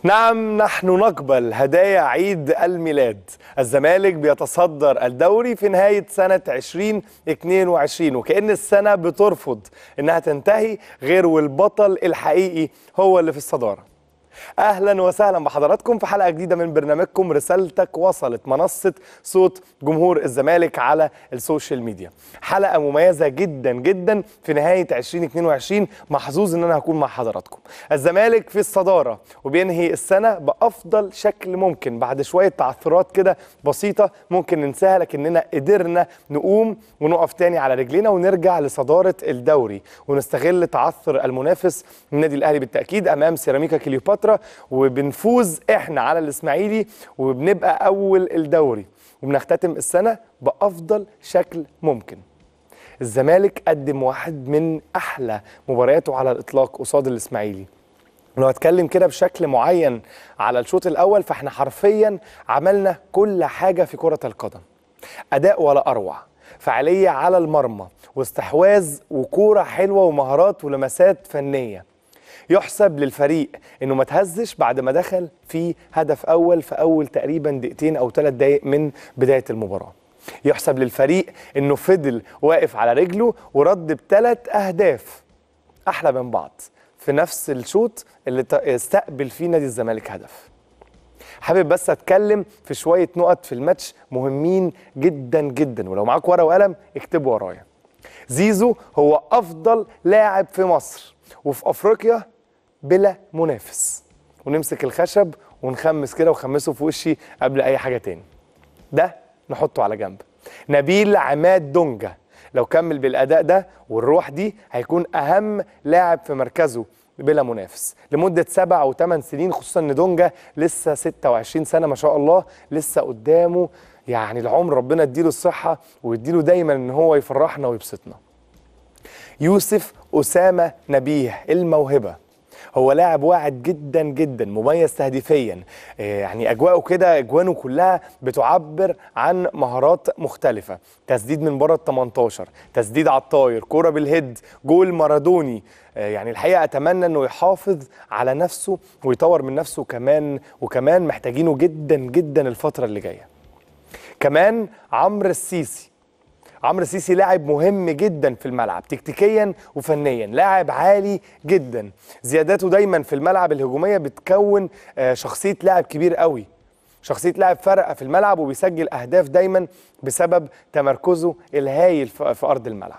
نعم نحن نقبل هدايا عيد الميلاد الزمالك بيتصدر الدوري في نهاية سنة 2022 وكأن السنة بترفض إنها تنتهي غير والبطل الحقيقي هو اللي في الصدارة اهلا وسهلا بحضراتكم في حلقه جديده من برنامجكم رسالتك وصلت منصه صوت جمهور الزمالك على السوشيال ميديا حلقه مميزه جدا جدا في نهايه 2022 محظوظ ان انا هكون مع حضراتكم الزمالك في الصداره وبينهي السنه بافضل شكل ممكن بعد شويه تعثرات كده بسيطه ممكن ننساها لكننا قدرنا نقوم ونقف تاني على رجلينا ونرجع لصداره الدوري ونستغل تعثر المنافس النادي الاهلي بالتاكيد امام سيراميكا كليوباترا وبنفوز احنا على الاسماعيلي وبنبقى اول الدوري وبنختتم السنه بافضل شكل ممكن الزمالك قدم واحد من احلى مبارياته على الاطلاق قصاد الاسماعيلي لو هتكلم كده بشكل معين على الشوط الاول فاحنا حرفيا عملنا كل حاجه في كره القدم اداء ولا اروع فعاليه على المرمى واستحواذ وكوره حلوه ومهارات ولمسات فنيه يحسب للفريق انه ما تهزش بعد ما دخل في هدف اول في اول تقريبا دقيقتين او ثلاث دقائق من بدايه المباراه يحسب للفريق انه فضل واقف على رجله ورد بثلاث اهداف احلى من بعض في نفس الشوط اللي استقبل فيه نادي الزمالك هدف حابب بس اتكلم في شويه نقط في الماتش مهمين جدا جدا ولو معاك ورقه وقلم اكتبوا ورايا زيزو هو افضل لاعب في مصر وفي افريقيا بلا منافس ونمسك الخشب ونخمس كده وخمسه في وشي قبل اي حاجه تاني ده نحطه على جنب نبيل عماد دونجا لو كمل بالاداء ده والروح دي هيكون اهم لاعب في مركزه بلا منافس لمده سبع او ثمان سنين خصوصا ان دونجا لسه 26 سنه ما شاء الله لسه قدامه يعني العمر ربنا يديله الصحه ويديله دايما ان هو يفرحنا ويبسطنا يوسف اسامه نبيه الموهبه هو لاعب واعد جدا جدا مميز تهديفيا يعني اجواءه كده اجوانه كلها بتعبر عن مهارات مختلفه تسديد من بره ال 18 تسديد على الطاير كوره بالهيد جول مارادوني يعني الحقيقه اتمنى انه يحافظ على نفسه ويطور من نفسه كمان وكمان محتاجينه جدا جدا الفتره اللي جايه كمان عمرو السيسي عمرو السيسي لاعب مهم جدا في الملعب تكتيكيا وفنيا لاعب عالي جدا زياداته دايما في الملعب الهجوميه بتكون شخصيه لاعب كبير قوي شخصيه لاعب فرقه في الملعب وبيسجل اهداف دايما بسبب تمركزه الهايل في ارض الملعب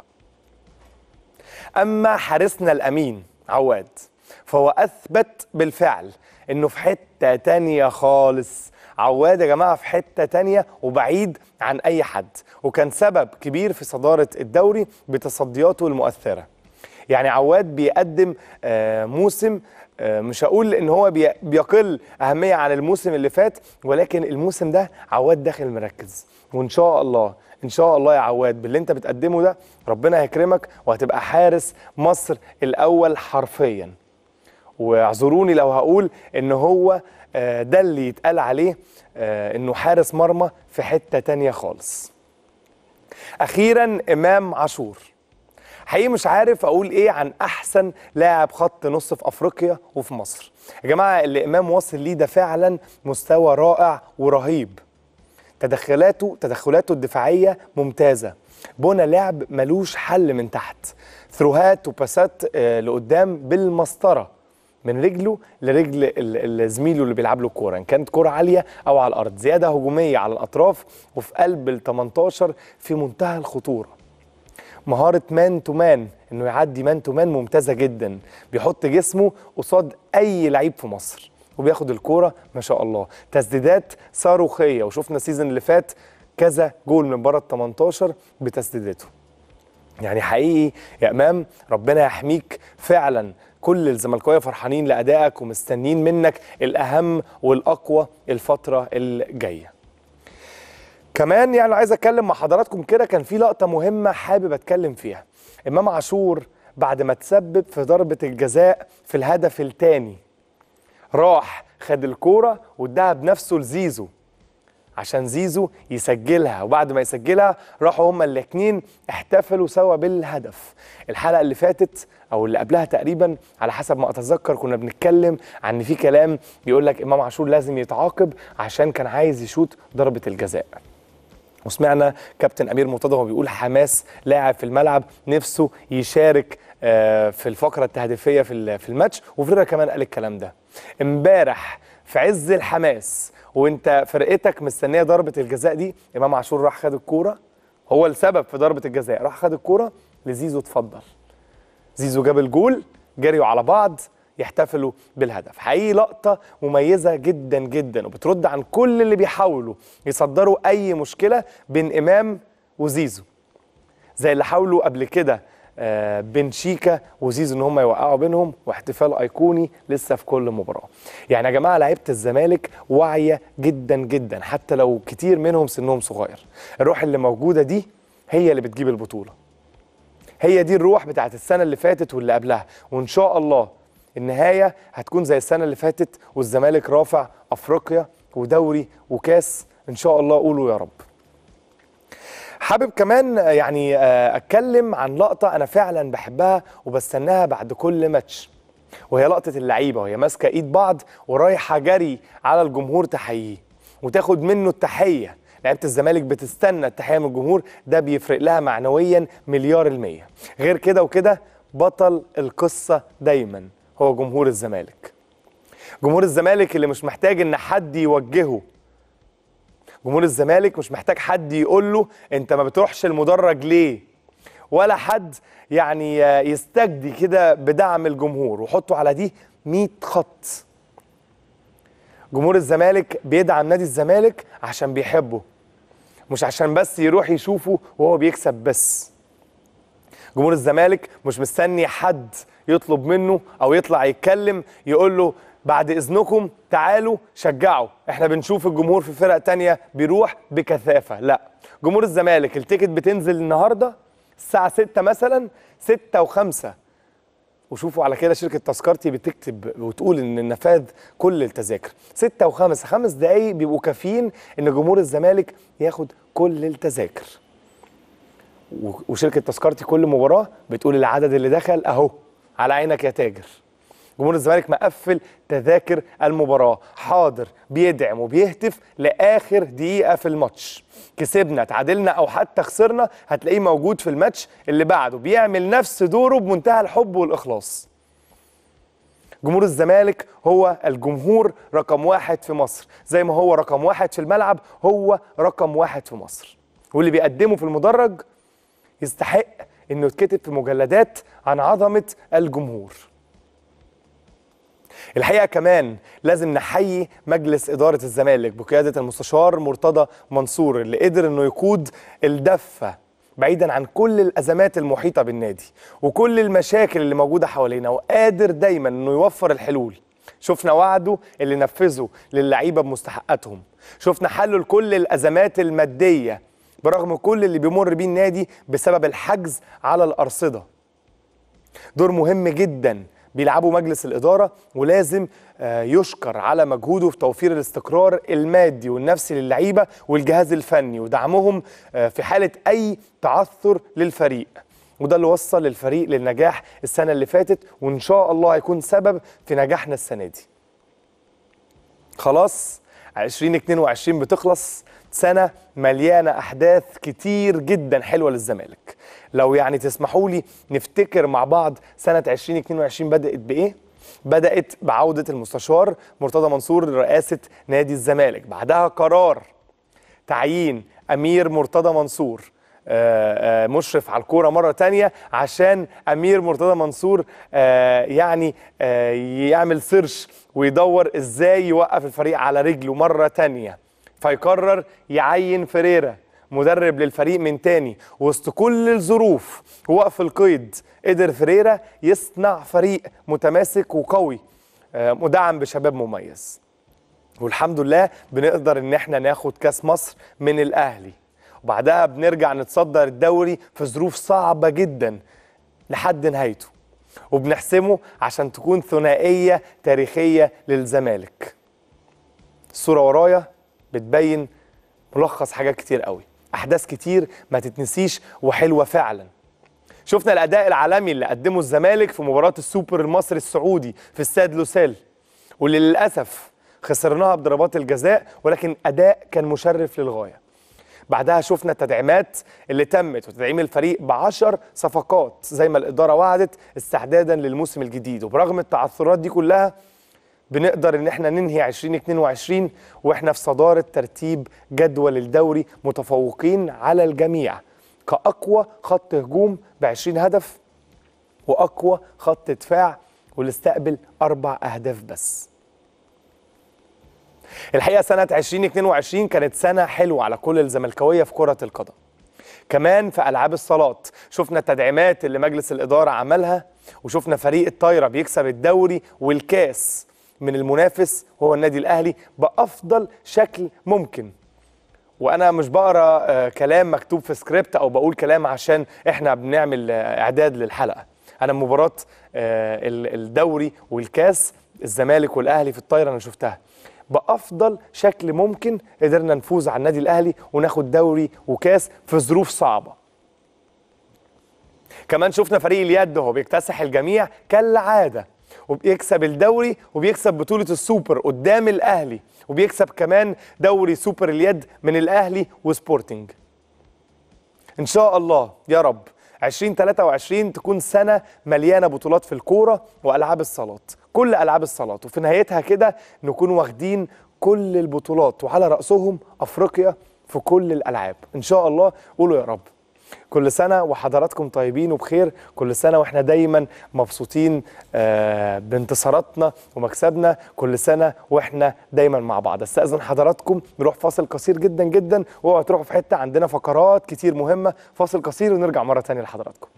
اما حارسنا الامين عواد فهو اثبت بالفعل انه في حته تانية خالص عواد يا جماعه في حته تانية وبعيد عن اي حد وكان سبب كبير في صداره الدوري بتصدياته المؤثره يعني عواد بيقدم موسم مش هقول ان هو بيقل اهميه عن الموسم اللي فات ولكن الموسم ده عواد داخل مركز وان شاء الله ان شاء الله يا عواد باللي انت بتقدمه ده ربنا هيكرمك وهتبقى حارس مصر الاول حرفيا واعذروني لو هقول ان هو ده اللي يتقال عليه انه حارس مرمى في حته تانية خالص اخيرا امام عاشور حقيقي مش عارف اقول ايه عن احسن لاعب خط نص في افريقيا وفي مصر يا جماعه اللي امام واصل ليه ده فعلا مستوى رائع ورهيب تدخلاته تدخلاته الدفاعيه ممتازه بنى لعب ملوش حل من تحت ثروهات وباسات لقدام بالمسطره من رجله لرجل زميله اللي بيلعب له الكوره ان كانت كوره عاليه او على الارض زياده هجوميه على الاطراف وفي قلب ال 18 في منتهى الخطوره مهاره مان تو مان انه يعدي مان تو مان ممتازه جدا بيحط جسمه قصاد اي لعيب في مصر وبياخد الكوره ما شاء الله تسديدات صاروخيه وشفنا السيزون اللي فات كذا جول من بره ال 18 بتسديداته يعني حقيقي يا امام ربنا يحميك فعلا كل الزملكاويه فرحانين لادائك ومستنيين منك الاهم والاقوى الفتره الجايه كمان يعني عايز اتكلم مع حضراتكم كده كان في لقطه مهمه حابب اتكلم فيها امام عاشور بعد ما تسبب في ضربه الجزاء في الهدف الثاني راح خد الكوره واداها بنفسه لزيزو عشان زيزو يسجلها وبعد ما يسجلها راحوا هما الاثنين احتفلوا سوا بالهدف الحلقه اللي فاتت او اللي قبلها تقريبا على حسب ما اتذكر كنا بنتكلم عن ان في كلام بيقول لك امام عاشور لازم يتعاقب عشان كان عايز يشوط ضربه الجزاء وسمعنا كابتن امير مرتضى وهو بيقول حماس لاعب في الملعب نفسه يشارك آه، في الفقره التهديفيه في ال- في الماتش وفريرا كمان قال الكلام ده امبارح في عز الحماس وانت فرقتك مستنيه ضربه الجزاء دي امام عاشور راح خد الكوره هو السبب في ضربه الجزاء راح خد الكوره لزيزو اتفضل زيزو جاب الجول جريوا على بعض يحتفلوا بالهدف حقيقي لقطة مميزة جدا جدا وبترد عن كل اللي بيحاولوا يصدروا أي مشكلة بين إمام وزيزو زي اللي حاولوا قبل كده آه، بين شيكا وزيزو ان هم يوقعوا بينهم واحتفال ايقوني لسه في كل مباراه. يعني يا جماعه لعيبه الزمالك واعيه جدا جدا حتى لو كتير منهم سنهم صغير. الروح اللي موجوده دي هي اللي بتجيب البطوله. هي دي الروح بتاعت السنه اللي فاتت واللي قبلها وان شاء الله النهايه هتكون زي السنه اللي فاتت والزمالك رافع افريقيا ودوري وكاس ان شاء الله قولوا يا رب. حابب كمان آه، يعني آه، اتكلم عن لقطه انا فعلا بحبها وبستناها بعد كل ماتش وهي لقطه اللعيبه وهي ماسكه ايد بعض ورايحه جري على الجمهور تحييه وتاخد منه التحيه لعيبه الزمالك بتستنى التحيه من الجمهور ده بيفرق لها معنويا مليار المية غير كده وكده بطل القصه دايما هو جمهور الزمالك جمهور الزمالك اللي مش محتاج ان حد يوجهه جمهور الزمالك مش محتاج حد يقول له انت ما بتروحش المدرج ليه ولا حد يعني يستجدي كده بدعم الجمهور وحطوا على دي 100 خط جمهور الزمالك بيدعم نادي الزمالك عشان بيحبه مش عشان بس يروح يشوفه وهو بيكسب بس جمهور الزمالك مش مستني حد يطلب منه او يطلع يتكلم يقول له بعد اذنكم تعالوا شجعوا احنا بنشوف الجمهور في فرق تانية بيروح بكثافة لا جمهور الزمالك التيكت بتنزل النهاردة الساعة 6 مثلا 6 و5 وشوفوا على كده شركة تذكرتي بتكتب وتقول ان النفاذ كل التذاكر 6 و5 خمس دقايق بيبقوا كافيين ان جمهور الزمالك ياخد كل التذاكر و- وشركة تذكرتي كل مباراة بتقول العدد اللي دخل اهو على عينك يا تاجر جمهور الزمالك مقفل تذاكر المباراة حاضر بيدعم وبيهتف لآخر دقيقة في الماتش كسبنا تعادلنا أو حتى خسرنا هتلاقيه موجود في الماتش اللي بعده بيعمل نفس دوره بمنتهى الحب والإخلاص جمهور الزمالك هو الجمهور رقم واحد في مصر زي ما هو رقم واحد في الملعب هو رقم واحد في مصر واللي بيقدمه في المدرج يستحق انه يتكتب في مجلدات عن عظمة الجمهور الحقيقه كمان لازم نحيي مجلس اداره الزمالك بقياده المستشار مرتضى منصور اللي قدر انه يقود الدفه بعيدا عن كل الازمات المحيطه بالنادي وكل المشاكل اللي موجوده حوالينا وقادر دايما انه يوفر الحلول شفنا وعده اللي نفذه للعيبه بمستحقاتهم شفنا حله لكل الازمات الماديه برغم كل اللي بيمر بيه النادي بسبب الحجز على الارصده دور مهم جدا بيلعبه مجلس الإدارة ولازم آه، يشكر على مجهوده في توفير الاستقرار المادي والنفسي للعيبة والجهاز الفني ودعمهم آه، في حالة أي تعثر للفريق وده اللي وصل الفريق للنجاح السنة اللي فاتت وإن شاء الله هيكون سبب في نجاحنا السنة دي خلاص 2022 بتخلص سنة مليانة أحداث كتير جدا حلوة للزمالك لو يعني تسمحوا لي نفتكر مع بعض سنة 2022 بدأت بإيه؟ بدأت بعودة المستشار مرتضى منصور لرئاسة نادي الزمالك بعدها قرار تعيين أمير مرتضى منصور آه، آه، مشرف على الكوره مره تانية عشان امير مرتضى منصور آه، يعني آه، يعمل سيرش ويدور ازاي يوقف الفريق على رجله مره تانية فيقرر يعين فريرا مدرب للفريق من تاني وسط كل الظروف ووقف القيد قدر فريرا يصنع فريق متماسك وقوي آه، مدعم بشباب مميز والحمد لله بنقدر ان احنا ناخد كاس مصر من الاهلي وبعدها بنرجع نتصدر الدوري في ظروف صعبة جدا لحد نهايته وبنحسمه عشان تكون ثنائية تاريخية للزمالك الصورة ورايا بتبين ملخص حاجات كتير قوي احداث كتير ما تتنسيش وحلوه فعلا شفنا الاداء العالمي اللي قدمه الزمالك في مباراه السوبر المصري السعودي في استاد لوسيل واللي للاسف خسرناها بضربات الجزاء ولكن اداء كان مشرف للغايه بعدها شفنا التدعيمات اللي تمت وتدعيم الفريق بعشر صفقات زي ما الإدارة وعدت استعدادا للموسم الجديد وبرغم التعثرات دي كلها بنقدر ان احنا ننهي 2022 واحنا في صدارة ترتيب جدول الدوري متفوقين على الجميع كأقوى خط هجوم ب 20 هدف وأقوى خط دفاع واللي استقبل أربع أهداف بس الحقيقه سنه 2022 كانت سنه حلوه على كل الزملكاويه في كره القدم كمان في العاب الصالات شفنا التدعيمات اللي مجلس الاداره عملها وشفنا فريق الطايره بيكسب الدوري والكاس من المنافس وهو النادي الاهلي بافضل شكل ممكن وانا مش بقرا آه، كلام مكتوب في سكريبت او بقول كلام عشان احنا بنعمل آه، اعداد للحلقه انا مباراه آه، ال- الدوري والكاس الزمالك والاهلي في الطايره انا شفتها بافضل شكل ممكن قدرنا نفوز على النادي الاهلي وناخد دوري وكاس في ظروف صعبه كمان شفنا فريق اليد وهو بيكتسح الجميع كالعاده وبيكسب الدوري وبيكسب بطولة السوبر قدام الأهلي وبيكسب كمان دوري سوبر اليد من الأهلي وسبورتنج إن شاء الله يا رب 2023 تكون سنة مليانة بطولات في الكورة وألعاب الصالات كل ألعاب الصالات وفي نهايتها كده نكون واخدين كل البطولات وعلى رأسهم أفريقيا في كل الألعاب إن شاء الله قولوا يا رب كل سنة وحضراتكم طيبين وبخير كل سنة واحنا دايما مبسوطين آه، بانتصاراتنا ومكسبنا كل سنة واحنا دايما مع بعض استأذن حضراتكم نروح فاصل قصير جدا جدا واوعوا تروحوا في حتة عندنا فقرات كتير مهمة فاصل قصير ونرجع مرة تانية لحضراتكم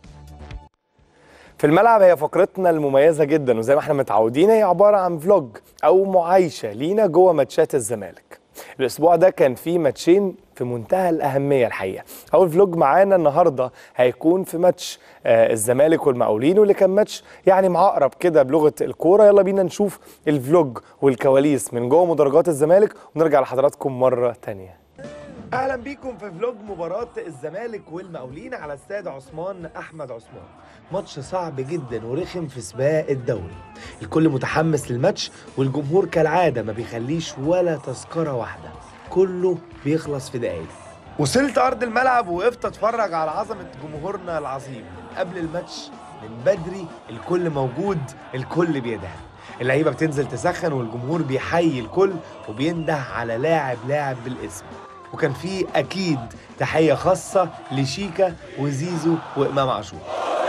في الملعب هي فقرتنا المميزة جدا وزي ما احنا متعودين هي عبارة عن فلوج أو معايشة لينا جوه ماتشات الزمالك. الأسبوع ده كان فيه ماتشين في منتهى الأهمية الحقيقة. أول فلوج معانا النهاردة هيكون في ماتش آه الزمالك والمقاولين واللي كان ماتش يعني معقرب كده بلغة الكورة يلا بينا نشوف الفلوج والكواليس من جوه مدرجات الزمالك ونرجع لحضراتكم مرة تانية. اهلا بيكم في فلوج مباراة الزمالك والمقاولين على استاد عثمان احمد عثمان ماتش صعب جدا ورخم في سباق الدوري الكل متحمس للماتش والجمهور كالعادة ما بيخليش ولا تذكرة واحدة كله بيخلص في دقايق وصلت ارض الملعب وقفت اتفرج على عظمة جمهورنا العظيم قبل الماتش من بدري الكل موجود الكل بيدعم اللعيبه بتنزل تسخن والجمهور بيحيي الكل وبينده على لاعب لاعب بالاسم وكان في اكيد تحيه خاصه لشيكا وزيزو وامام عاشور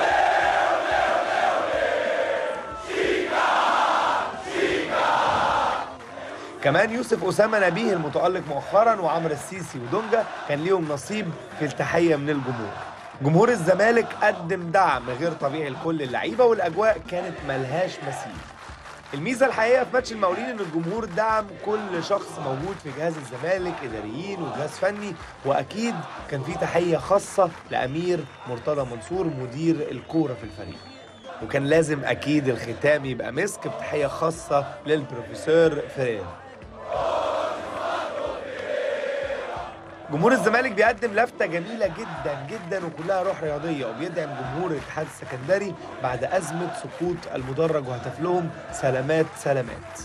كمان يوسف اسامه نبيه المتالق مؤخرا وعمرو السيسي ودونجا كان ليهم نصيب في التحيه من الجمهور جمهور الزمالك قدم دعم غير طبيعي لكل اللعيبه والاجواء كانت ملهاش مثيل الميزه الحقيقه في ماتش المقاولين ان الجمهور دعم كل شخص موجود في جهاز الزمالك اداريين وجهاز فني واكيد كان في تحيه خاصه لامير مرتضى منصور مدير الكوره في الفريق وكان لازم اكيد الختام يبقى مسك بتحيه خاصه للبروفيسور فرير جمهور الزمالك بيقدم لفتة جميلة جدا جدا وكلها روح رياضية وبيدعم جمهور الاتحاد السكندري بعد أزمة سقوط المدرج وهتف لهم سلامات سلامات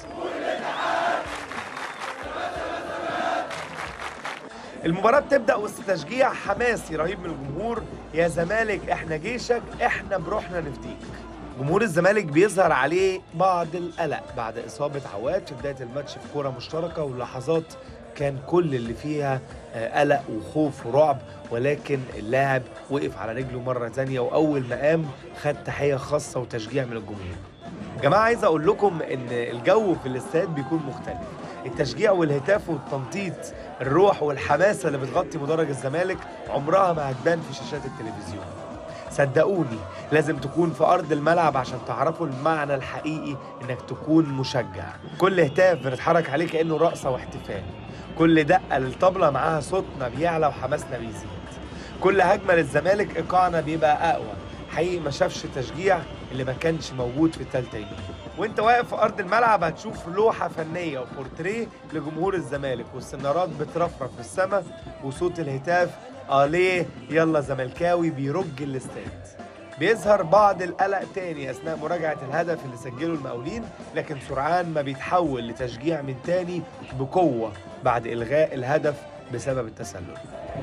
المباراة بتبدأ وسط تشجيع حماسي رهيب من الجمهور يا زمالك احنا جيشك احنا بروحنا نفديك جمهور الزمالك بيظهر عليه بعض القلق بعد إصابة عواد في بداية الماتش في كرة مشتركة ولحظات كان كل اللي فيها آه، قلق وخوف ورعب ولكن اللاعب وقف على رجله مرة تانية وأول ما قام خد تحية خاصة وتشجيع من الجمهور جماعة عايز أقول لكم إن الجو في الاستاد بيكون مختلف التشجيع والهتاف والتنطيط الروح والحماسة اللي بتغطي مدرج الزمالك عمرها ما هتبان في شاشات التلفزيون صدقوني لازم تكون في أرض الملعب عشان تعرفوا المعنى الحقيقي إنك تكون مشجع كل هتاف بنتحرك عليه كأنه رقصة واحتفال كل دقة للطبلة معاها صوتنا بيعلى وحماسنا بيزيد كل هجمة للزمالك إيقاعنا بيبقى أقوى حقيقي ما شافش تشجيع اللي ما كانش موجود في التالتة يمين وانت واقف في ارض الملعب هتشوف لوحه فنيه وبورتريه لجمهور الزمالك والسنارات بترفرف في السماء وصوت الهتاف اليه يلا زملكاوي بيرج الاستاد بيظهر بعض القلق تاني اثناء مراجعه الهدف اللي سجله المقاولين لكن سرعان ما بيتحول لتشجيع من تاني بقوه بعد الغاء الهدف بسبب التسلل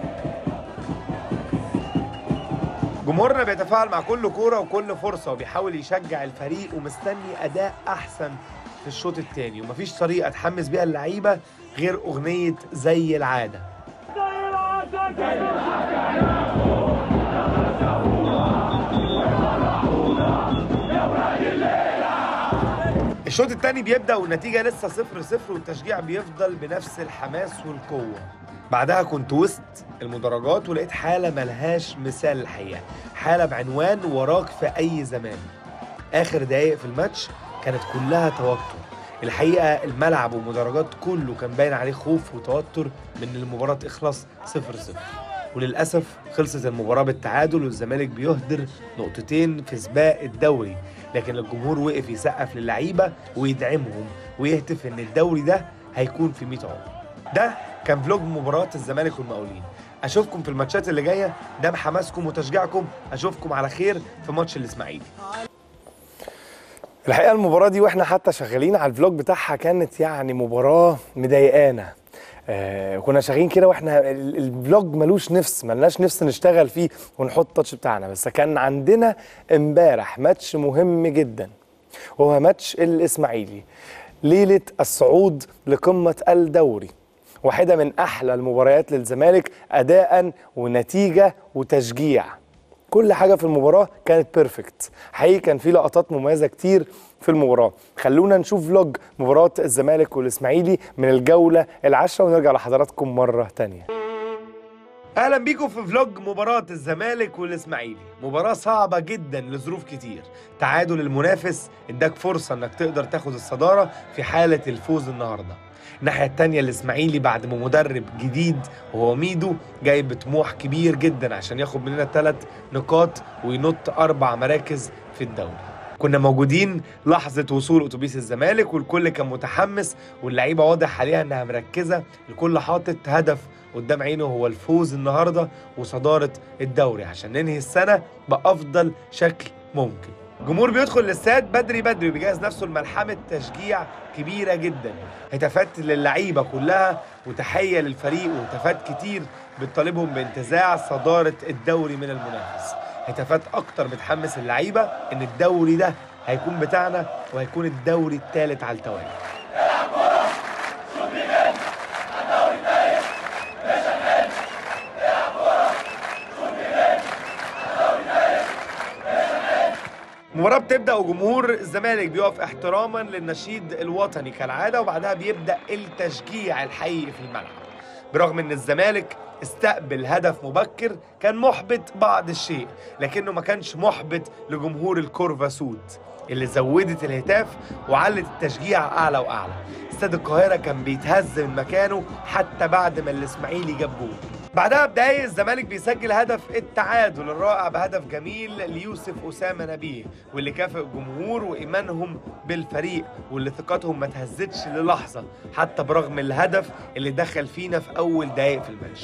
جمهورنا بيتفاعل مع كل كوره وكل فرصه وبيحاول يشجع الفريق ومستني اداء احسن في الشوط الثاني ومفيش طريقه تحمس بيها اللعيبه غير اغنيه زي العاده الشوط الثاني بيبدا والنتيجه لسه صفر صفر والتشجيع بيفضل بنفس الحماس والقوه بعدها كنت وسط المدرجات ولقيت حاله ملهاش مثال الحقيقه حاله بعنوان وراك في اي زمان اخر دقايق في الماتش كانت كلها توتر الحقيقه الملعب والمدرجات كله كان باين عليه خوف وتوتر من إن المباراه تخلص صفر صفر وللاسف خلصت المباراه بالتعادل والزمالك بيهدر نقطتين في سباق الدوري لكن الجمهور وقف يسقف للعيبه ويدعمهم ويهتف ان الدوري ده هيكون في 100 عمر ده كان فلوج مباراة الزمالك والمقاولين اشوفكم في الماتشات اللي جايه ده بحماسكم وتشجيعكم اشوفكم على خير في ماتش الاسماعيلي الحقيقه المباراه دي واحنا حتى شغالين على الفلوج بتاعها كانت يعني مباراه مضايقانا آه كنا شغالين كده واحنا ال- الفلوج ملوش نفس ملناش نفس نشتغل فيه ونحط التاتش بتاعنا بس كان عندنا امبارح ماتش مهم جدا وهو ماتش الاسماعيلي ليله الصعود لقمه الدوري واحده من احلى المباريات للزمالك اداء ونتيجه وتشجيع كل حاجه في المباراه كانت بيرفكت حقيقي كان في لقطات مميزه كتير في المباراه خلونا نشوف فلوج مباراه الزمالك والاسماعيلي من الجوله العاشره ونرجع لحضراتكم مره تانية اهلا بيكم في فلوج مباراة الزمالك والاسماعيلي مباراة صعبة جدا لظروف كتير تعادل المنافس اداك فرصة انك تقدر تاخد الصدارة في حالة الفوز النهاردة الناحية التانية الاسماعيلي بعد ما مدرب جديد وهو ميدو جاي بطموح كبير جدا عشان ياخد مننا ثلاث نقاط وينط اربع مراكز في الدوري كنا موجودين لحظة وصول أتوبيس الزمالك والكل كان متحمس واللعيبة واضح عليها إنها مركزة الكل حاطط هدف قدام عينه هو الفوز النهاردة وصدارة الدوري عشان ننهي السنة بأفضل شكل ممكن الجمهور بيدخل الاستاد بدري بدري وبيجهز نفسه لملحمة تشجيع كبيرة جدا هتافات للعيبة كلها وتحية للفريق وهتافات كتير بتطالبهم بانتزاع صدارة الدوري من المنافس هتافات أكتر بتحمس اللعيبة إن الدوري ده هيكون بتاعنا وهيكون الدوري الثالث على التوالي المباراة بتبدأ وجمهور الزمالك بيقف احتراما للنشيد الوطني كالعادة وبعدها بيبدأ التشجيع الحقيقي في الملعب برغم ان الزمالك استقبل هدف مبكر كان محبط بعض الشيء لكنه ما كانش محبط لجمهور الكورفا سود اللي زودت الهتاف وعلت التشجيع اعلى واعلى استاد القاهره كان بيتهز من مكانه حتى بعد ما الاسماعيلي جاب جول بعدها بدقايق الزمالك بيسجل هدف التعادل الرائع بهدف جميل ليوسف اسامه نبيه واللي كافئ الجمهور وايمانهم بالفريق واللي ثقتهم ما تهزتش للحظه حتى برغم الهدف اللي دخل فينا في اول دقايق في الماتش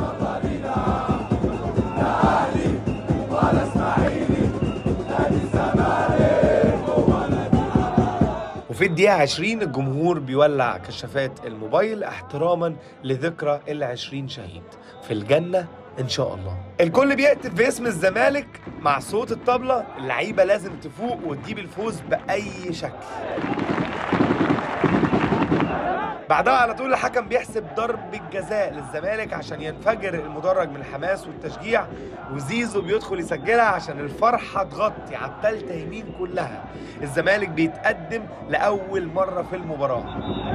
وفي الدقيقة 20 الجمهور بيولع كشافات الموبايل احتراما لذكرى ال 20 شهيد في الجنة إن شاء الله. الكل بيهتف باسم الزمالك مع صوت الطبلة، اللعيبة لازم تفوق وتجيب الفوز بأي شكل. بعدها على طول الحكم بيحسب ضرب الجزاء للزمالك عشان ينفجر المدرج من الحماس والتشجيع وزيزو بيدخل يسجلها عشان الفرحة تغطي على التالتة يمين كلها الزمالك بيتقدم لأول مرة في المباراة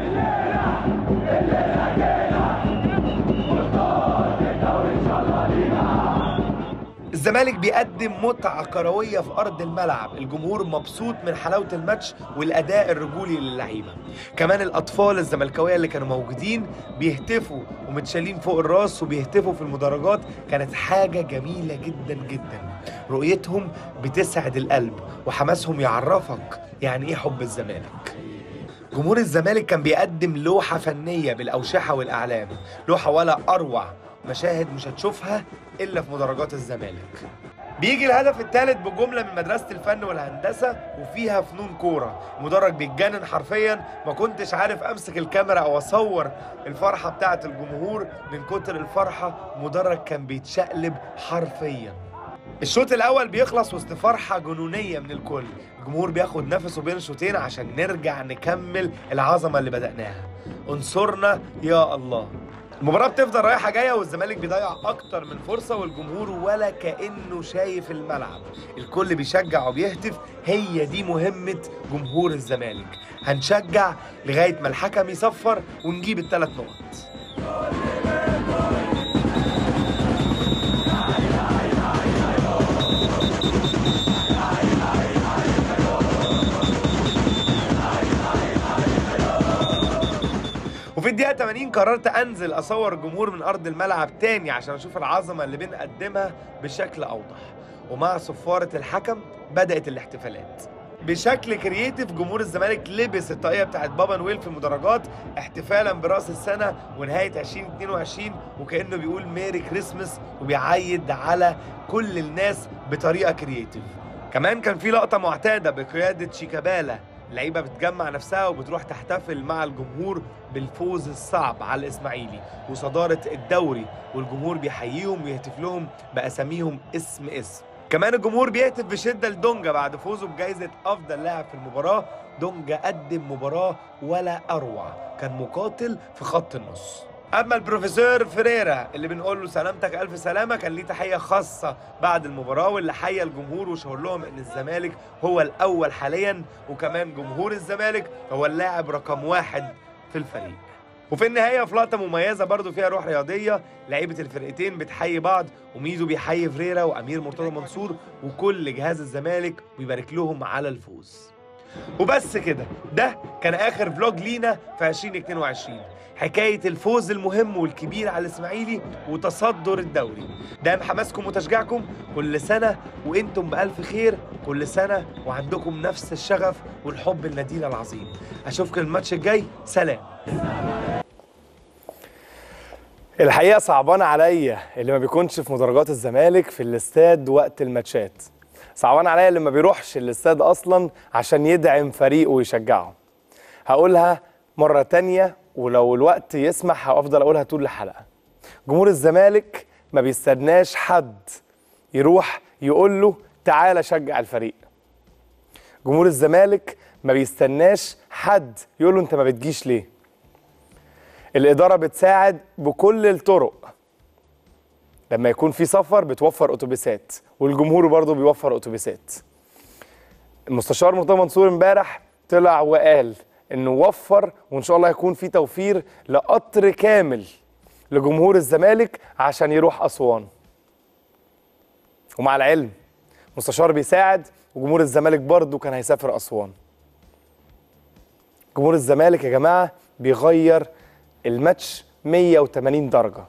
الزمالك بيقدم متعة كروية في أرض الملعب الجمهور مبسوط من حلاوة الماتش والأداء الرجولي للعيبة كمان الأطفال الزملكاوية اللي كانوا موجودين بيهتفوا ومتشالين فوق الراس وبيهتفوا في المدرجات كانت حاجة جميلة جدا جدا رؤيتهم بتسعد القلب وحماسهم يعرفك يعني ايه حب الزمالك جمهور الزمالك كان بيقدم لوحة فنية بالأوشحة والأعلام لوحة ولا أروع مشاهد مش هتشوفها إلا في مدرجات الزمالك بيجي الهدف الثالث بجملة من مدرسة الفن والهندسة وفيها فنون كورة مدرج بيتجنن حرفيا ما كنتش عارف أمسك الكاميرا أو أصور الفرحة بتاعة الجمهور من كتر الفرحة مدرج كان بيتشقلب حرفيا الشوط الاول بيخلص وسط فرحه جنونيه من الكل الجمهور بياخد نفسه بين الشوطين عشان نرجع نكمل العظمه اللي بدأناها انصرنا يا الله المباراة بتفضل رايحة جاية والزمالك بيضيع أكتر من فرصة والجمهور ولا كأنه شايف الملعب الكل بيشجع وبيهتف هي دي مهمة جمهور الزمالك هنشجع لغاية ما الحكم يصفر ونجيب الثلاث نقط وفي الدقيقة 80 قررت أنزل أصور الجمهور من أرض الملعب تاني عشان أشوف العظمة اللي بنقدمها بشكل أوضح ومع صفارة الحكم بدأت الاحتفالات بشكل كرييتيف جمهور الزمالك لبس الطاقية بتاعت بابا نويل في المدرجات احتفالا برأس السنة ونهاية 2022 وكأنه بيقول ميري كريسمس وبيعيد على كل الناس بطريقة كرييتيف كمان كان في لقطة معتادة بقيادة شيكابالا اللعيبه بتجمع نفسها وبتروح تحتفل مع الجمهور بالفوز الصعب على الاسماعيلي وصداره الدوري والجمهور بيحييهم ويهتف لهم باساميهم اسم اسم كمان الجمهور بيهتف بشده لدونجا بعد فوزه بجائزه افضل لاعب في المباراه دونجا قدم مباراه ولا اروع كان مقاتل في خط النص اما البروفيسور فريرا اللي بنقول له سلامتك الف سلامه كان ليه تحيه خاصه بعد المباراه واللي حيا الجمهور وشاور لهم ان الزمالك هو الاول حاليا وكمان جمهور الزمالك هو اللاعب رقم واحد في الفريق وفي النهايه في لقطه مميزه برضو فيها روح رياضيه لعيبه الفرقتين بتحيي بعض وميدو بيحيي فريرا وامير مرتضى منصور وكل جهاز الزمالك ويبارك لهم على الفوز وبس كده ده كان اخر فلوج لينا في 2022 حكايه الفوز المهم والكبير على الاسماعيلي وتصدر الدوري دام حماسكم وتشجيعكم كل سنه وانتم بالف خير كل سنه وعندكم نفس الشغف والحب لنادينا العظيم اشوفكم الماتش الجاي سلام الحقيقه صعبانه عليا اللي ما بيكونش في مدرجات الزمالك في الاستاد وقت الماتشات صعبان عليا اللي ما بيروحش الاستاد اصلا عشان يدعم فريقه ويشجعه هقولها مره تانية ولو الوقت يسمح هفضل اقولها طول الحلقه جمهور الزمالك ما بيستناش حد يروح يقول له تعالى شجع الفريق جمهور الزمالك ما بيستناش حد يقول له انت ما بتجيش ليه الاداره بتساعد بكل الطرق لما يكون في سفر بتوفر اتوبيسات والجمهور برضه بيوفر اتوبيسات المستشار مرتضى منصور امبارح طلع وقال انه وفر وان شاء الله يكون في توفير لقطر كامل لجمهور الزمالك عشان يروح اسوان ومع العلم مستشار بيساعد وجمهور الزمالك برضه كان هيسافر اسوان جمهور الزمالك يا جماعه بيغير الماتش 180 درجه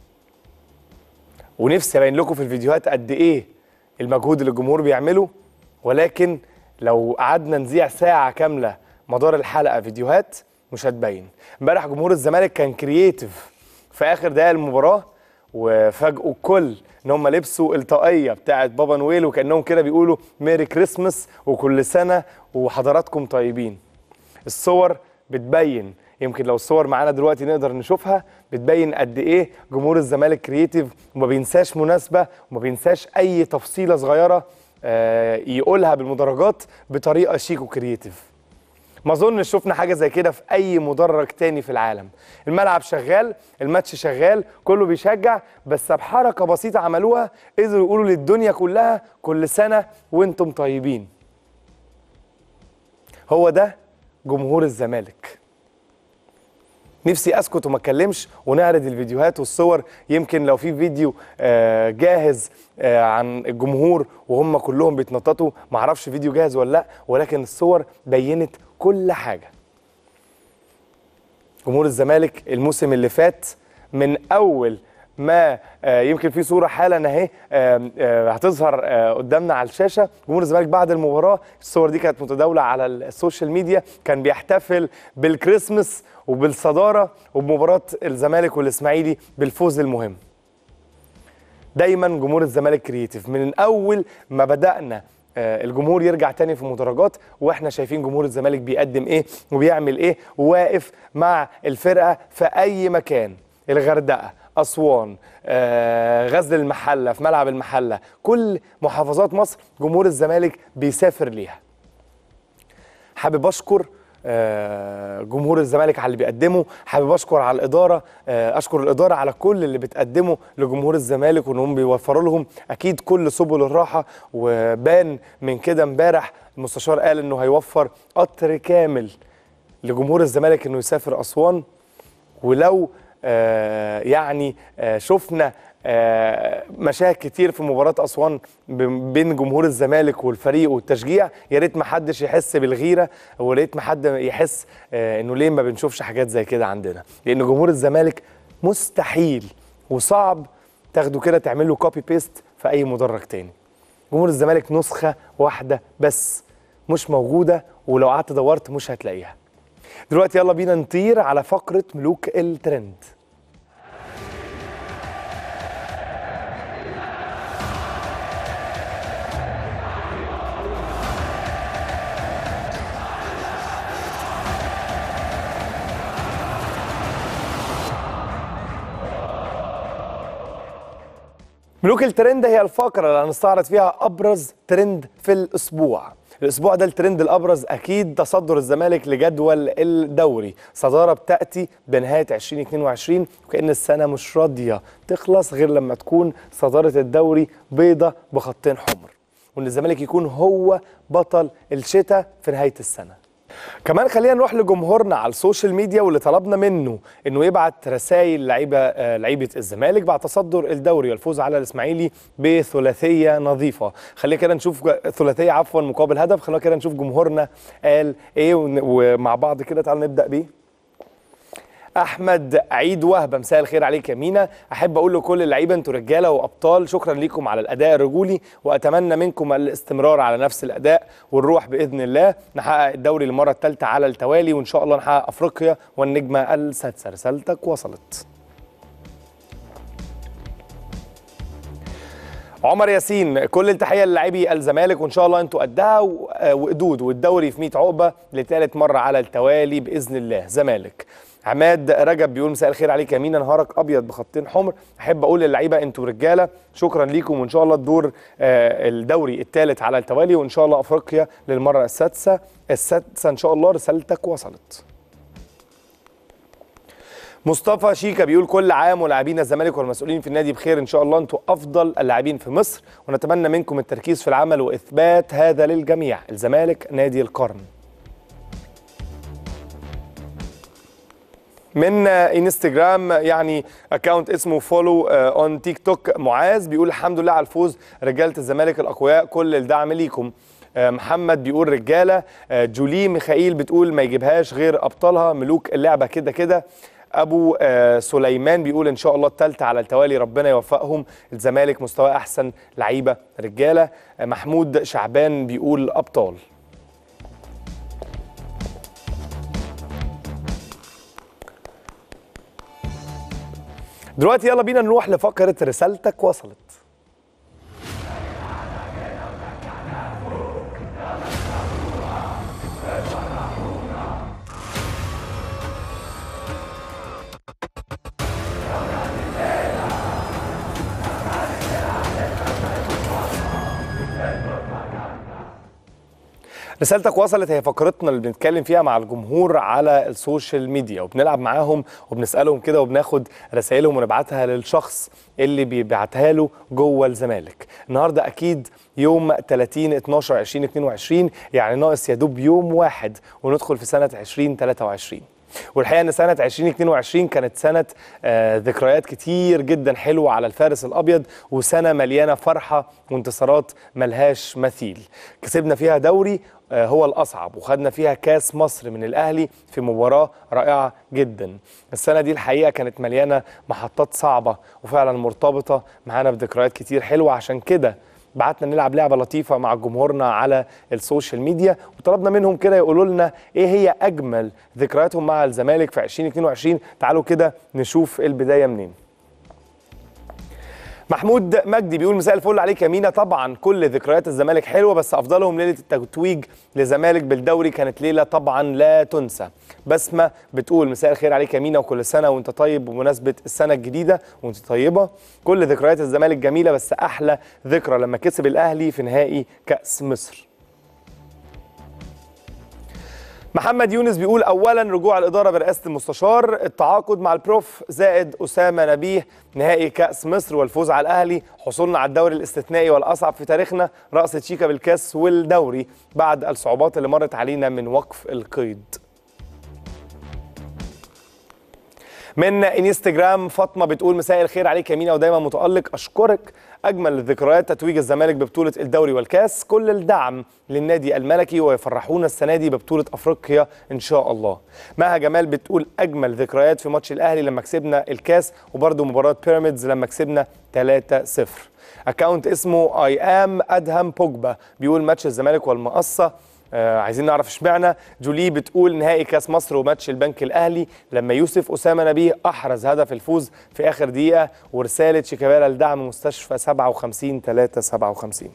ونفسي ابين لكم في الفيديوهات قد ايه المجهود اللي الجمهور بيعمله ولكن لو قعدنا نذيع ساعه كامله مدار الحلقه فيديوهات مش هتبين امبارح جمهور الزمالك كان كرييتيف في اخر دقائق المباراه وفاجئوا الكل ان هم لبسوا الطاقيه بتاعه بابا نويل وكانهم كده بيقولوا ميري كريسمس وكل سنه وحضراتكم طيبين الصور بتبين يمكن لو الصور معانا دلوقتي نقدر نشوفها بتبين قد ايه جمهور الزمالك كرييتيف وما بينساش مناسبه وما بينساش اي تفصيله صغيره آه، يقولها بالمدرجات بطريقه شيك وكرييتيف ما اظنش شفنا حاجه زي كده في اي مدرج تاني في العالم الملعب شغال الماتش شغال كله بيشجع بس بحركه بسيطه عملوها قدروا يقولوا للدنيا كلها كل سنه وانتم طيبين هو ده جمهور الزمالك نفسي اسكت وما اتكلمش ونعرض الفيديوهات والصور يمكن لو في فيديو آه، جاهز آه، عن الجمهور وهم كلهم بيتنططوا معرفش فيديو جاهز ولا لا ولكن الصور بينت كل حاجه جمهور الزمالك الموسم اللي فات من اول ما آه، يمكن في صوره حالا اهي آه، آه، هتظهر آه، قدامنا على الشاشه جمهور الزمالك بعد المباراه الصور دي كانت متداوله على السوشيال ميديا كان بيحتفل بالكريسماس وبالصداره وبمباراه الزمالك والاسماعيلي بالفوز المهم دايما جمهور الزمالك كرييتيف من اول ما بدانا آه، الجمهور يرجع تاني في المدرجات واحنا شايفين جمهور الزمالك بيقدم ايه وبيعمل ايه وواقف مع الفرقه في اي مكان الغردقه اسوان آه، غزل المحله في ملعب المحله كل محافظات مصر جمهور الزمالك بيسافر ليها حابب اشكر آه، جمهور الزمالك على اللي بيقدمه حابب اشكر على الاداره آه، اشكر الاداره على كل اللي بتقدمه لجمهور الزمالك وانهم بيوفروا لهم اكيد كل سبل الراحه وبان من كده امبارح المستشار قال انه هيوفر قطر كامل لجمهور الزمالك انه يسافر اسوان ولو آه، يعني آه، شفنا آه، مشاهد كتير في مباراة أسوان ب- بين جمهور الزمالك والفريق والتشجيع يا ريت ما حدش يحس بالغيرة ويا ريت ما حد يحس آه، إنه ليه ما بنشوفش حاجات زي كده عندنا لأن جمهور الزمالك مستحيل وصعب تاخده كده تعمل كوبي بيست في أي مدرج تاني جمهور الزمالك نسخة واحدة بس مش موجودة ولو قعدت دورت مش هتلاقيها دلوقتي يلا بينا نطير على فقرة ملوك الترند ملوك الترند هي الفقرة اللي هنستعرض فيها أبرز ترند في الأسبوع الأسبوع ده الترند الأبرز أكيد تصدر الزمالك لجدول الدوري صدارة بتأتي بنهاية 2022 وكأن السنة مش راضية تخلص غير لما تكون صدارة الدوري بيضة بخطين حمر وإن الزمالك يكون هو بطل الشتاء في نهاية السنة كمان خلينا نروح لجمهورنا على السوشيال ميديا واللي طلبنا منه انه يبعت رسائل لعيبه آه، لعيبه الزمالك بعد تصدر الدوري والفوز على الاسماعيلي بثلاثيه نظيفه خلينا كده نشوف ج- ثلاثيه عفوا مقابل هدف خلينا كده نشوف جمهورنا قال ايه ون- ومع بعض كده تعالوا نبدا بيه احمد عيد وهبه مساء الخير عليك يا مينا احب اقول لكل اللعيبه انتوا رجاله وابطال شكرا ليكم على الاداء الرجولي واتمنى منكم الاستمرار على نفس الاداء والروح باذن الله نحقق الدوري للمره الثالثه على التوالي وان شاء الله نحقق افريقيا والنجمه السادسه رسالتك وصلت عمر ياسين كل التحيه للاعبي الزمالك وان شاء الله انتوا قدها و- آه، وقدود والدوري في 100 عقبه لثالث مره على التوالي باذن الله زمالك عماد رجب بيقول مساء الخير عليك يا مينا نهارك ابيض بخطين حمر احب اقول للعيبه انتوا رجاله شكرا ليكم وان شاء الله الدور آه، الدوري الثالث على التوالي وان شاء الله افريقيا للمره السادسه السادسه ان شاء الله رسالتك وصلت مصطفى شيكا بيقول كل عام ولاعبين الزمالك والمسؤولين في النادي بخير ان شاء الله انتوا افضل اللاعبين في مصر ونتمنى منكم التركيز في العمل واثبات هذا للجميع الزمالك نادي القرن من آه، انستجرام يعني اكونت اسمه فولو اون تيك توك معاذ بيقول الحمد لله على الفوز رجاله الزمالك الاقوياء كل الدعم ليكم آه، محمد بيقول رجاله آه، جولي ميخائيل بتقول ما يجيبهاش غير ابطالها ملوك اللعبه كده كده ابو آه، سليمان بيقول ان شاء الله الثالثه على التوالي ربنا يوفقهم الزمالك مستواه احسن لعيبه رجاله آه، محمود شعبان بيقول ابطال دلوقتي يلا بينا نروح لفقره رسالتك وصلت رسالتك وصلت هي فقرتنا اللي بنتكلم فيها مع الجمهور على السوشيال ميديا وبنلعب معاهم وبنسالهم كده وبناخد رسائلهم ونبعتها للشخص اللي بيبعتها له جوه الزمالك النهارده اكيد يوم 30 12 2022 يعني ناقص يا دوب يوم واحد وندخل في سنه 2023 والحقيقه ان سنه 2022 كانت سنه آه، ذكريات كتير جدا حلوه على الفارس الابيض وسنه مليانه فرحه وانتصارات ملهاش مثيل كسبنا فيها دوري آه، هو الاصعب وخدنا فيها كاس مصر من الاهلي في مباراه رائعه جدا السنه دي الحقيقه كانت مليانه محطات صعبه وفعلا مرتبطه معانا بذكريات كتير حلوه عشان كده بعتنا نلعب لعبه لطيفه مع جمهورنا على السوشيال ميديا وطلبنا منهم كده يقولوا لنا ايه هي اجمل ذكرياتهم مع الزمالك في 2022 تعالوا كده نشوف البدايه منين محمود مجدي بيقول مساء الفل عليك يا مينا طبعا كل ذكريات الزمالك حلوه بس افضلهم ليله التتويج لزمالك بالدوري كانت ليله طبعا لا تنسى بسمه بتقول مساء الخير عليك يا مينا وكل سنه وانت طيب بمناسبه السنه الجديده وانت طيبه كل ذكريات الزمالك جميله بس احلى ذكرى لما كسب الاهلي في نهائي كاس مصر محمد يونس بيقول اولا رجوع الاداره برئاسه المستشار التعاقد مع البروف زائد اسامه نبيه نهائي كاس مصر والفوز على الاهلي حصولنا على الدوري الاستثنائي والاصعب في تاريخنا راس تشيكا بالكاس والدوري بعد الصعوبات اللي مرت علينا من وقف القيد من انستجرام فاطمه بتقول مساء الخير عليك يا مينا ودايما متالق اشكرك اجمل الذكريات تتويج الزمالك ببطوله الدوري والكاس كل الدعم للنادي الملكي ويفرحونا السنه دي ببطوله افريقيا ان شاء الله مها جمال بتقول اجمل ذكريات في ماتش الاهلي لما كسبنا الكاس وبرده مباراه بيراميدز لما كسبنا 3-0 اكونت اسمه اي ام ادهم بوجبا بيقول ماتش الزمالك والمقصه آه عايزين نعرف اشمعنى جولي بتقول نهائي كاس مصر وماتش البنك الاهلي لما يوسف اسامه نبيه احرز هدف الفوز في اخر دقيقه ورساله شيكابالا لدعم مستشفى 57 3 57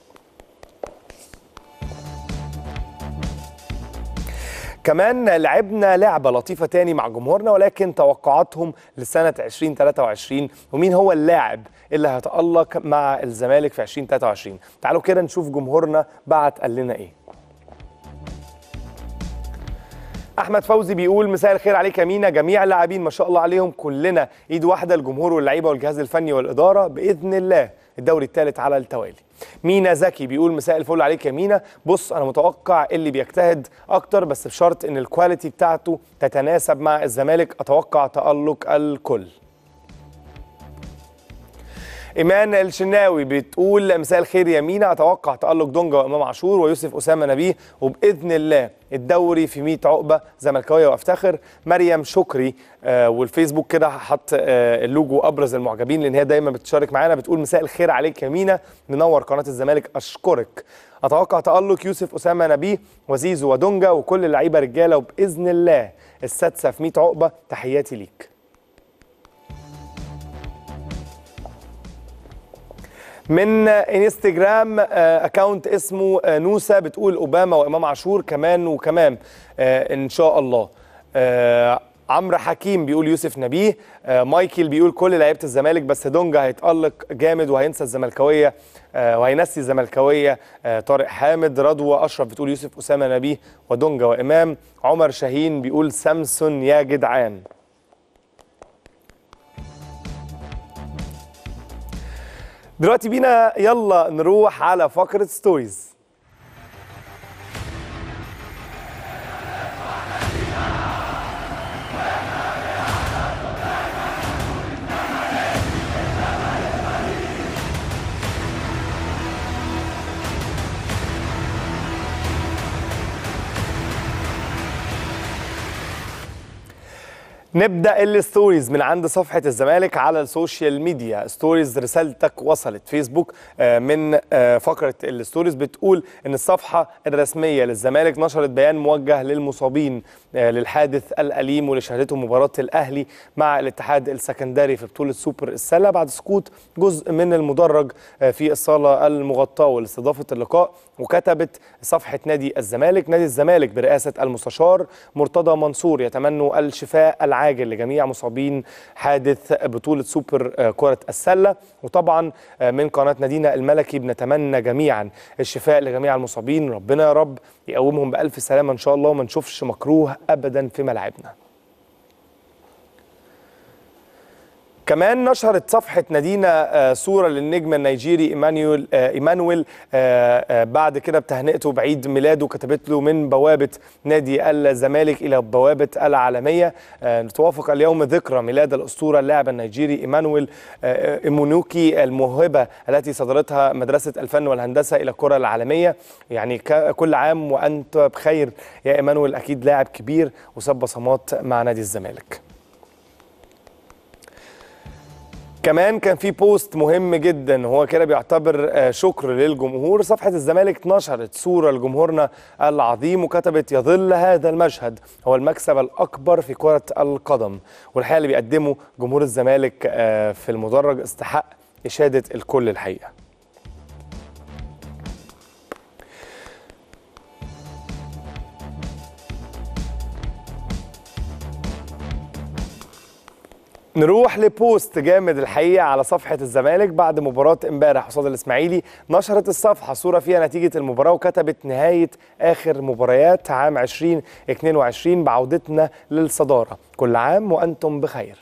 كمان لعبنا لعبة لطيفة تاني مع جمهورنا ولكن توقعاتهم لسنة 2023 ومين هو اللاعب اللي هيتألق مع الزمالك في 2023 تعالوا كده نشوف جمهورنا بعت قال لنا ايه احمد فوزي بيقول مساء الخير عليك يا مينا جميع اللاعبين ما شاء الله عليهم كلنا ايد واحده الجمهور واللعيبه والجهاز الفني والاداره باذن الله الدوري الثالث على التوالي مينا زكي بيقول مساء الفل عليك يا مينا بص انا متوقع اللي بيجتهد اكتر بس بشرط ان الكواليتي بتاعته تتناسب مع الزمالك اتوقع تالق الكل ايمان الشناوي بتقول مساء الخير يا مينا اتوقع تالق دونجا وامام عاشور ويوسف اسامه نبيه وباذن الله الدوري في 100 عقبه زملكاويه وافتخر مريم شكري آه والفيسبوك كده حط آه اللوجو ابرز المعجبين لان هي دايما بتشارك معانا بتقول مساء الخير عليك يا مينا منور قناه الزمالك اشكرك اتوقع تالق يوسف اسامه نبيه وزيزو ودونجا وكل اللعيبه رجاله وباذن الله السادسه في 100 عقبه تحياتي ليك من انستجرام اكونت اسمه نوسة بتقول اوباما وامام عاشور كمان وكمان ان شاء الله عمرو حكيم بيقول يوسف نبيه مايكل بيقول كل لعيبه الزمالك بس دونجا هيتالق جامد وهينسى الزملكاويه وهينسي الزملكاويه طارق حامد رضوى اشرف بتقول يوسف اسامه نبيه ودونجا وامام عمر شاهين بيقول سامسون يا جدعان دلوقتي بينا يلا نروح على فقرة ستوريز نبدا الستوريز من عند صفحه الزمالك على السوشيال ميديا ستوريز رسالتك وصلت فيسبوك من فقره الستوريز بتقول ان الصفحه الرسميه للزمالك نشرت بيان موجه للمصابين للحادث الاليم واللي شهدته مباراه الاهلي مع الاتحاد السكندري في بطوله سوبر السله بعد سقوط جزء من المدرج في الصاله المغطاه ولاستضافه اللقاء وكتبت صفحه نادي الزمالك نادي الزمالك برئاسه المستشار مرتضى منصور يتمنوا الشفاء العاجل عاجل لجميع مصابين حادث بطولة سوبر كرة السلة وطبعا من قناة نادينا الملكي بنتمنى جميعا الشفاء لجميع المصابين ربنا يا رب يقومهم بألف سلامة إن شاء الله وما نشوفش مكروه أبدا في ملاعبنا كمان نشرت صفحة نادينا آه، صورة للنجم النيجيري إيمانويل آه، إيمانويل آه، آه، بعد كده بتهنئته بعيد ميلاده كتبت له من بوابة نادي الزمالك إلى بوابة العالمية آه، توافق اليوم ذكرى ميلاد الأسطورة اللاعب النيجيري إيمانويل آه، إيمونوكي الموهبة التي صدرتها مدرسة الفن والهندسة إلى الكرة العالمية يعني ك- كل عام وأنت بخير يا إيمانويل أكيد لاعب كبير وساب بصمات مع نادي الزمالك كمان كان في بوست مهم جدا هو كده بيعتبر آه، شكر للجمهور صفحة الزمالك نشرت صورة لجمهورنا العظيم وكتبت يظل هذا المشهد هو المكسب الأكبر في كرة القدم والحقيقة اللي بيقدمه جمهور الزمالك آه، في المدرج استحق إشادة الكل الحقيقة نروح لبوست جامد الحقيقه على صفحه الزمالك بعد مباراه امبارح قصاد الاسماعيلي نشرت الصفحه صوره فيها نتيجه المباراه وكتبت نهايه اخر مباريات عام 2022 بعودتنا للصداره كل عام وانتم بخير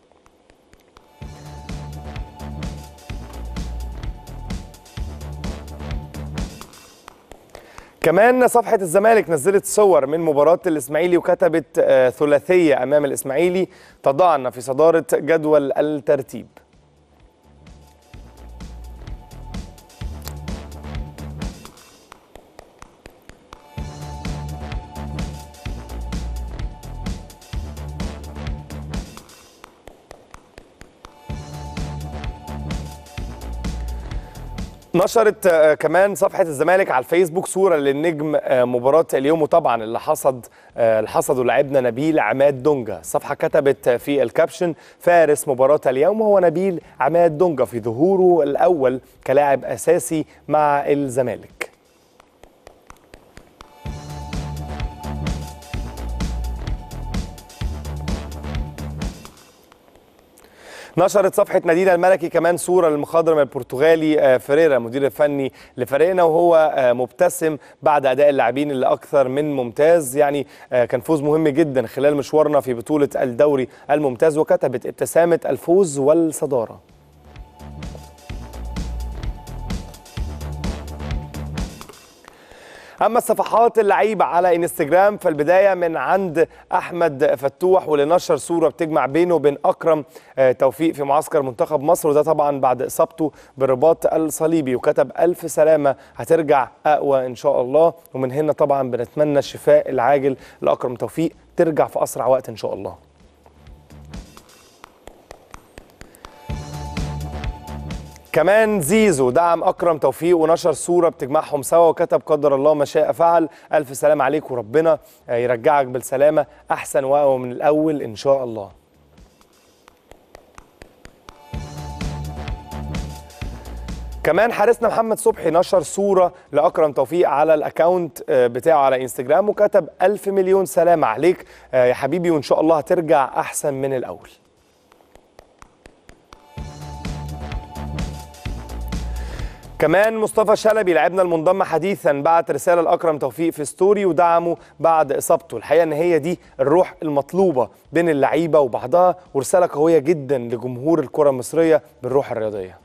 كمان صفحة الزمالك نزلت صور من مباراة الإسماعيلي وكتبت آه، ثلاثية أمام الإسماعيلي تضعنا في صدارة جدول الترتيب نشرت آه، كمان صفحة الزمالك على الفيسبوك صورة للنجم آه، مباراة اليوم وطبعا اللي حصد آه، اللي حصده لاعبنا نبيل عماد دونجا الصفحة كتبت في الكابشن فارس مباراة اليوم هو نبيل عماد دونجا في ظهوره الأول كلاعب أساسي مع الزمالك نشرت صفحة نادينا الملكي كمان صورة للمخضرم البرتغالي آه، فريرا مدير الفني لفريقنا وهو آه، مبتسم بعد أداء اللاعبين اللي أكثر من ممتاز يعني آه، كان فوز مهم جدا خلال مشوارنا في بطولة الدوري الممتاز وكتبت ابتسامة الفوز والصدارة اما الصفحات اللعيبه على انستجرام فالبدايه من عند احمد فتوح واللي نشر صوره بتجمع بينه وبين اكرم آه، توفيق في معسكر منتخب مصر وده طبعا بعد اصابته بالرباط الصليبي وكتب الف سلامه هترجع اقوى ان شاء الله ومن هنا طبعا بنتمنى الشفاء العاجل لاكرم توفيق ترجع في اسرع وقت ان شاء الله كمان زيزو دعم اكرم توفيق ونشر صوره بتجمعهم سوا وكتب قدر الله ما شاء فعل الف سلام عليك وربنا آه، يرجعك بالسلامه احسن واقوى من الاول ان شاء الله كمان حارسنا محمد صبحي نشر صورة لأكرم توفيق على الأكاونت آه، بتاعه على انستجرام وكتب ألف مليون سلام عليك آه، يا حبيبي وإن شاء الله هترجع أحسن من الأول كمان مصطفى شلبي لاعبنا المنضم حديثا بعت رساله لاكرم توفيق في ستوري ودعمه بعد اصابته الحقيقه ان هي دي الروح المطلوبه بين اللعيبه وبعضها ورساله قويه جدا لجمهور الكره المصريه بالروح الرياضيه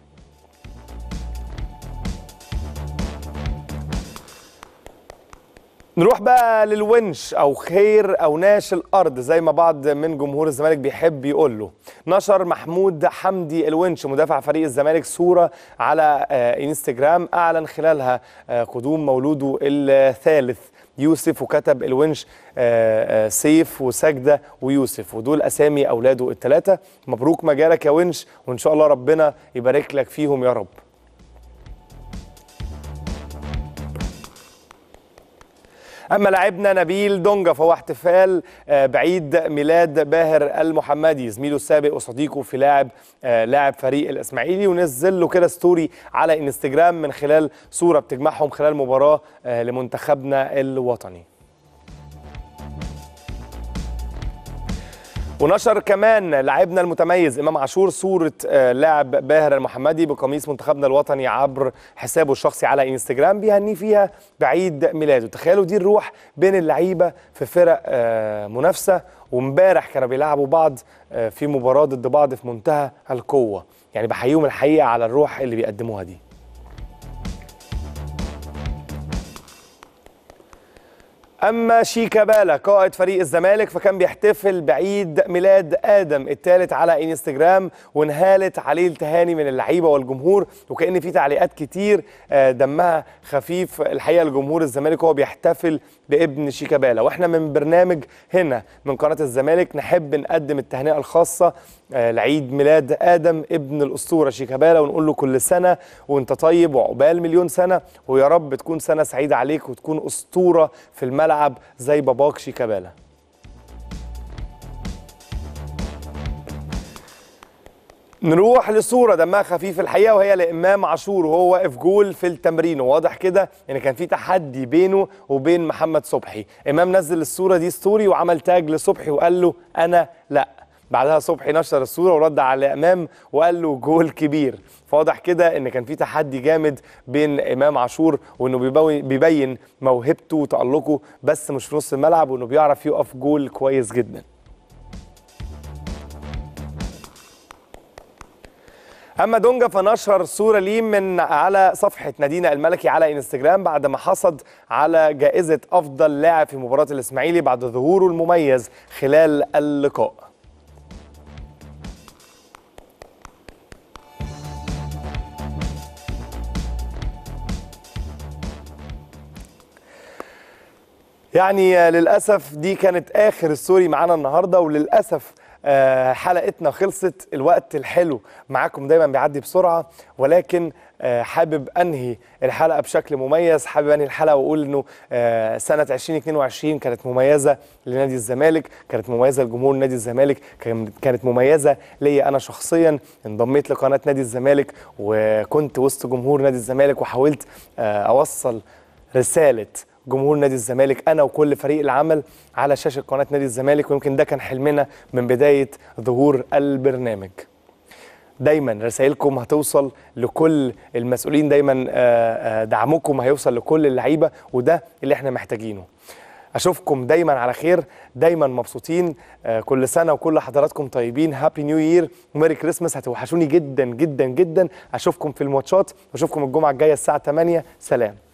نروح بقى للونش او خير او ناش الارض زي ما بعض من جمهور الزمالك بيحب يقول له نشر محمود حمدي الونش مدافع فريق الزمالك صوره على آه، انستجرام اعلن خلالها آه، قدوم مولوده الثالث يوسف وكتب الونش آه، آه، سيف وسجده ويوسف ودول اسامي اولاده الثلاثه مبروك مجالك يا ونش وان شاء الله ربنا يبارك لك فيهم يا رب اما لاعبنا نبيل دونجا فهو احتفال آه، بعيد ميلاد باهر المحمدي زميله السابق وصديقه في لاعب آه، لاعب فريق الاسماعيلي ونزل له كده ستوري على انستجرام من خلال صوره بتجمعهم خلال مباراه آه، لمنتخبنا الوطني ونشر كمان لاعبنا المتميز امام عاشور صوره آه، لاعب باهر المحمدي بقميص منتخبنا الوطني عبر حسابه الشخصي على انستجرام بيهنيه فيها بعيد ميلاده تخيلوا دي الروح بين اللعيبه في فرق آه، منافسه وامبارح كانوا بيلعبوا بعض آه، في مباراه ضد بعض في منتهى القوه يعني بحييهم الحقيقه على الروح اللي بيقدموها دي اما شيكابالا قائد فريق الزمالك فكان بيحتفل بعيد ميلاد ادم الثالث على انستجرام وانهالت عليه التهاني من اللعيبه والجمهور وكان في تعليقات كتير آه، دمها خفيف الحقيقه الجمهور الزمالك هو بيحتفل بابن شيكابالا واحنا من برنامج هنا من قناه الزمالك نحب نقدم التهنئه الخاصه آه، لعيد ميلاد ادم ابن الاسطوره شيكابالا ونقول له كل سنه وانت طيب وعقبال مليون سنه ويا رب تكون سنه سعيده عليك وتكون اسطوره في الملعب زي باباك شيكابالا نروح لصوره دمها خفيف الحقيقه وهي لامام عاشور وهو واقف جول في التمرين وواضح كده ان كان في تحدي بينه وبين محمد صبحي امام نزل الصوره دي ستوري وعمل تاج لصبحي وقال له انا لا بعدها صبحي نشر الصوره ورد على امام وقال له جول كبير فواضح كده ان كان في تحدي جامد بين امام عاشور وانه بيبوي- بيبين موهبته وتالقه بس مش في نص الملعب وانه بيعرف يقف جول كويس جدا اما دونجا فنشر صوره ليه من على صفحه نادينا الملكي على انستجرام بعد ما حصد على جائزه افضل لاعب في مباراه الاسماعيلي بعد ظهوره المميز خلال اللقاء يعني آه، للاسف دي كانت اخر ستوري معانا النهارده وللاسف آه، حلقتنا خلصت الوقت الحلو معاكم دايما بيعدي بسرعه ولكن آه، حابب انهي الحلقه بشكل مميز حابب انهي الحلقه واقول انه آه، سنه 2022 كانت مميزه لنادي الزمالك كانت مميزه لجمهور نادي الزمالك كان- كانت مميزه ليا انا شخصيا انضميت لقناه نادي الزمالك وكنت وسط جمهور نادي الزمالك وحاولت آه، اوصل رساله جمهور نادي الزمالك انا وكل فريق العمل على شاشه قناه نادي الزمالك ويمكن ده كان حلمنا من بدايه ظهور البرنامج دايما رسائلكم هتوصل لكل المسؤولين دايما آه، آه، دعمكم هيوصل لكل اللعيبه وده اللي احنا محتاجينه اشوفكم دايما على خير دايما مبسوطين آه، كل سنه وكل حضراتكم طيبين هابي نيو يير وميري كريسماس هتوحشوني جدا جدا جدا اشوفكم في الماتشات واشوفكم الجمعه الجايه الساعه 8 سلام